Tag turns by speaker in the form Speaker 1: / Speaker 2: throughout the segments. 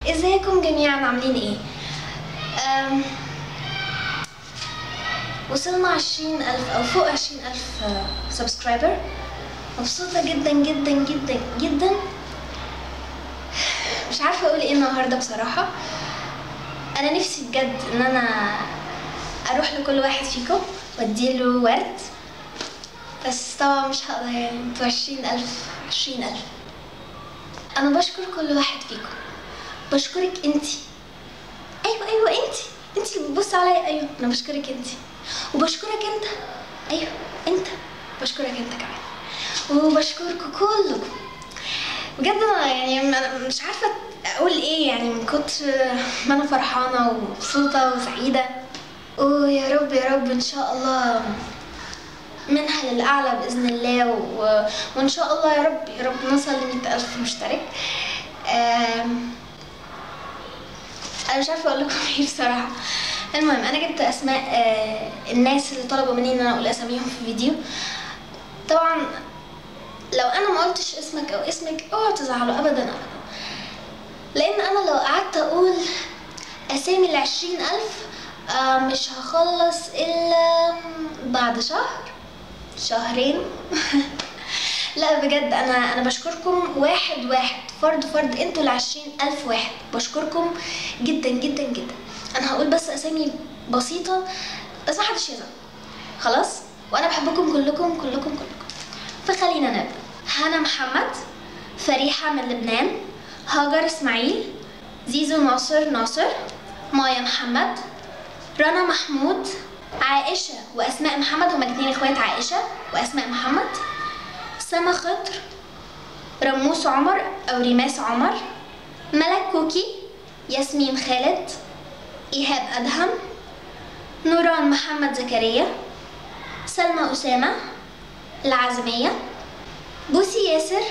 Speaker 1: ازيكم جميعا عاملين ايه أم... وصلنا عشرين ألف أو فوق عشرين ألف سبسكرايبر مبسوطة جدا جدا جدا جدا مش عارفة أقول ايه النهاردة بصراحة أنا نفسي بجد إن أنا أروح لكل واحد فيكم وأديله ورد بس طبعا مش هقدر يعني انتوا عشرين ألف عشرين ألف أنا بشكر كل واحد فيكم بشكرك انتي ايوه ايوه انتي انتي اللي بتبصي عليا ايوه انا بشكرك انتي وبشكرك انت ايوه انت بشكرك انت كمان وبشكركم كلكم بجد انا يعني أنا مش عارفه اقول ايه يعني من كتر ما انا فرحانه ومبسوطه وسعيده ويا رب يا رب ان شاء الله منها للأعلى بإذن الله و... وإن شاء الله يا رب يا رب نوصل لمية ألف مشترك أم... انا مش عارفه اقول لكم ايه بصراحه المهم انا جبت اسماء آه الناس اللي طلبوا مني ان انا اقول اساميهم في فيديو طبعا لو انا ما قلتش اسمك او اسمك اوعوا تزعلوا ابدا ابدا لان انا لو قعدت اقول اسامي العشرين الف آه مش هخلص الا بعد شهر شهرين لا بجد انا انا بشكركم واحد واحد فرد فرد انتوا العشرين الف واحد بشكركم جدا جدا جدا انا هقول بس اسامي بسيطة بس ما حدش يزعل خلاص وانا بحبكم كلكم كلكم كلكم فخلينا نبدا هنا محمد فريحة من لبنان هاجر اسماعيل زيزو ناصر ناصر مايا محمد رنا محمود عائشة وأسماء محمد هما الاتنين اخوات عائشة وأسماء محمد سما خضر رموس عمر أو ريماس عمر ملك كوكي ياسمين خالد إيهاب أدهم نوران محمد زكريا سلمى أسامة العزمية بوسي ياسر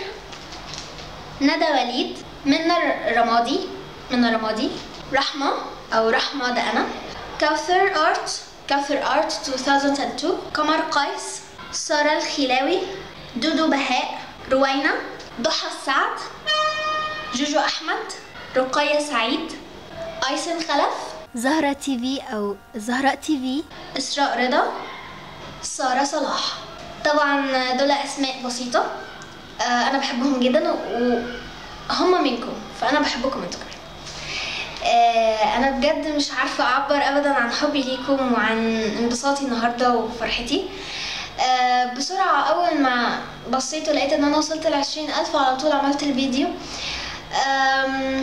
Speaker 1: ندى وليد منى رمادي منى رمادي رحمة أو رحمة ده أنا كوثر أرت كوثر أرت 2002 قمر قيس سارة الخلاوي دودو بهاء روينا ضحى السعد جوجو أحمد رقية سعيد أيسن خلف
Speaker 2: زهرة تي في أو زهراء تي في
Speaker 1: إسراء رضا سارة صلاح طبعا دول أسماء بسيطة آه، أنا بحبهم جدا وهم منكم فأنا بحبكم انتوا كمان آه، أنا بجد مش عارفة أعبر أبدا عن حبي ليكم وعن انبساطي النهاردة وفرحتي آه، بسرعة أول ما بصيت ولقيت إن أنا وصلت لعشرين ألف على طول عملت الفيديو آم،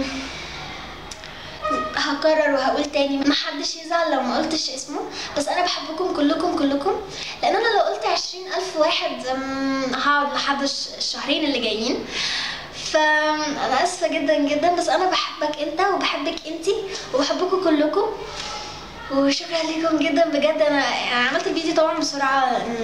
Speaker 1: هكرر وهقول تاني محدش يزعل لو ما قلتش اسمه بس انا بحبكم كلكم كلكم لان انا لو قلت عشرين الف واحد أم، هقعد لحد الش- الشهرين اللي جايين فانا اسفه جدا جدا بس انا بحبك انت وبحبك انتي وبحبكم كلكم وشكرا لكم جدا بجد انا انا عملت الفيديو طبعا بسرعه أم،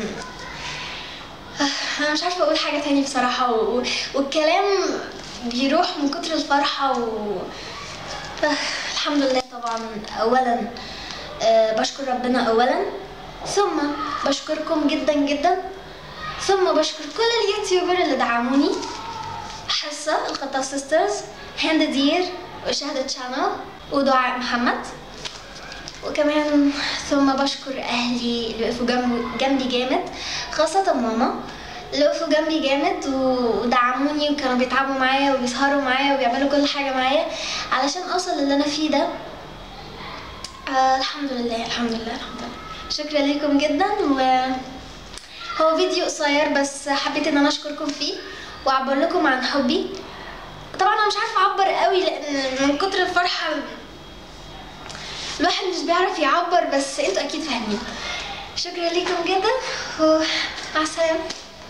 Speaker 1: انا مش عارفه اقول حاجه تاني بصراحه و... والكلام بيروح من كتر الفرحه و... آه، الحمد لله طبعا اولا آه، بشكر ربنا اولا ثم بشكركم جدا جدا ثم بشكر كل اليوتيوبر اللي دعموني حصة الخطاف سيسترز هند دير وشهدة شانل ودعاء محمد وكمان ثم بشكر اهلي اللي وقفوا جنبي جنبي جامد خاصة ماما اللي وقفوا جنبي جامد ودعموني وكانوا بيتعبوا معايا وبيسهروا معايا وبيعملوا كل حاجة معايا علشان اوصل للي انا فيه ده آه الحمد لله الحمد لله الحمد لله شكرا لكم جدا و هو فيديو قصير بس حبيت ان انا اشكركم فيه واعبر لكم عن حبي طبعا انا مش عارفه اعبر قوي لان من كتر الفرحه الواحد مش بيعرف يعبر بس انتوا اكيد فاهمين شكرا لكم جدا ومع السلامه